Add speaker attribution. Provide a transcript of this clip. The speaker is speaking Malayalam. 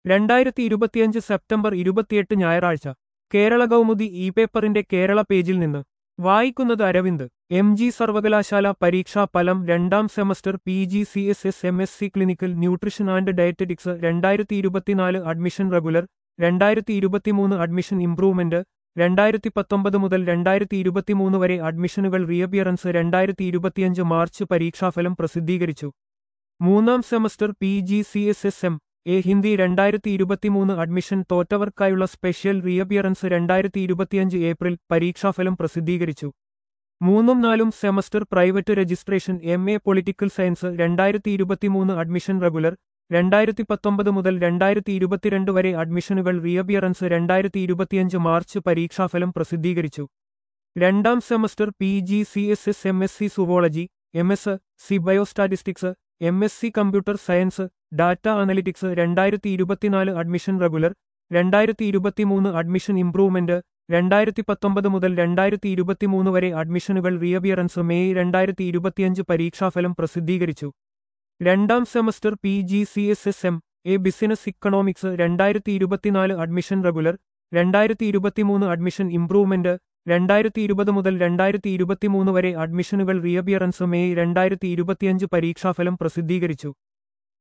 Speaker 1: രണ്ടായിരത്തി ഇരുപത്തിയഞ്ച് സെപ്റ്റംബർ ഇരുപത്തിയെട്ട് ഞായറാഴ്ച കേരള കൗമുദി ഇ പേപ്പറിന്റെ കേരള പേജിൽ നിന്ന് വായിക്കുന്നത് അരവിന്ദ് എം ജി സർവകലാശാല പരീക്ഷാ ഫലം രണ്ടാം semester P G C S S M S C clinical nutrition and dietetics രണ്ടായിരത്തി ഇരുപത്തിനാല് അഡ്മിഷൻ റെഗുലർ രണ്ടായിരത്തി ഇരുപത്തിമൂന്ന് അഡ്മിഷൻ ഇംപ്രൂവ്മെന്റ് രണ്ടായിരത്തി പത്തൊമ്പത് മുതൽ രണ്ടായിരത്തി ഇരുപത്തിമൂന്ന് വരെ അഡ്മിഷനുകൾ റീഅപ്പിയറൻസ് രണ്ടായിരത്തി ഇരുപത്തിയഞ്ച് മാർച്ച് പരീക്ഷാഫലം പ്രസിദ്ധീകരിച്ചു മൂന്നാം semester P G C S S M A Hindi രണ്ടായിരത്തി ഇരുപത്തിമൂന്ന് അഡ്മിഷൻ തോറ്റവർക്കായുള്ള സ്പെഷ്യൽ റീഅപ്പിയറൻസ് രണ്ടായിരത്തി ഇരുപത്തിയഞ്ച് ഏപ്രിൽ പരീക്ഷാഫലം പ്രസിദ്ധീകരിച്ചു മൂന്നും നാലും semester private registration M A political science രണ്ടായിരത്തി ഇരുപത്തിമൂന്ന് അഡ്മിഷൻ റെഗുലർ രണ്ടായിരത്തി പത്തൊമ്പത് മുതൽ രണ്ടായിരത്തി ഇരുപത്തിരണ്ട് വരെ അഡ്മിഷനുകൾ റീഅപ്പിയറൻസ് രണ്ടായിരത്തി ഇരുപത്തിയഞ്ച് മാർച്ച് പരീക്ഷാഫലം പ്രസിദ്ധീകരിച്ചു രണ്ടാം semester P G C S S M S C zoology M S C biostatistics M S C computer science data analytics രണ്ടായിരത്തി ഇരുപത്തിനാല് അഡ്മിഷൻ റെഗുലർ രണ്ടായിരത്തി ഇരുപത്തിമൂന്ന് അഡ്മിഷൻ ഇംപ്രൂവ്മെന്റ് രണ്ടായിരത്തി പത്തൊമ്പത് മുതൽ രണ്ടായിരത്തി ഇരുപത്തിമൂന്ന് വരെ അഡ്മിഷനുകൾ റീഅപ്പിയറൻസ് മെയ് രണ്ടായിരത്തി ഇരുപത്തിയഞ്ച് പരീക്ഷാഫലം പ്രസിദ്ധീകരിച്ചു രണ്ടാം semester P G C S S M A business economics രണ്ടായിരത്തി ഇരുപത്തിനാല് അഡ്മിഷൻ റെഗുലർ രണ്ടായിരത്തി ഇരുപത്തിമൂന്ന് അഡ്മിഷൻ ഇംപ്രൂവ്മെന്റ് രണ്ടായിരത്തി ഇരുപത് മുതൽ രണ്ടായിരത്തി ഇരുപത്തിമൂന്ന് വരെ അഡ്മിഷനുകൾ റീഅപ്പിയറൻസ് മെയ് രണ്ടായിരത്തി ഇരുപത്തിയഞ്ച് പരീക്ഷാഫലം പ്രസിദ്ധീകരിച്ചു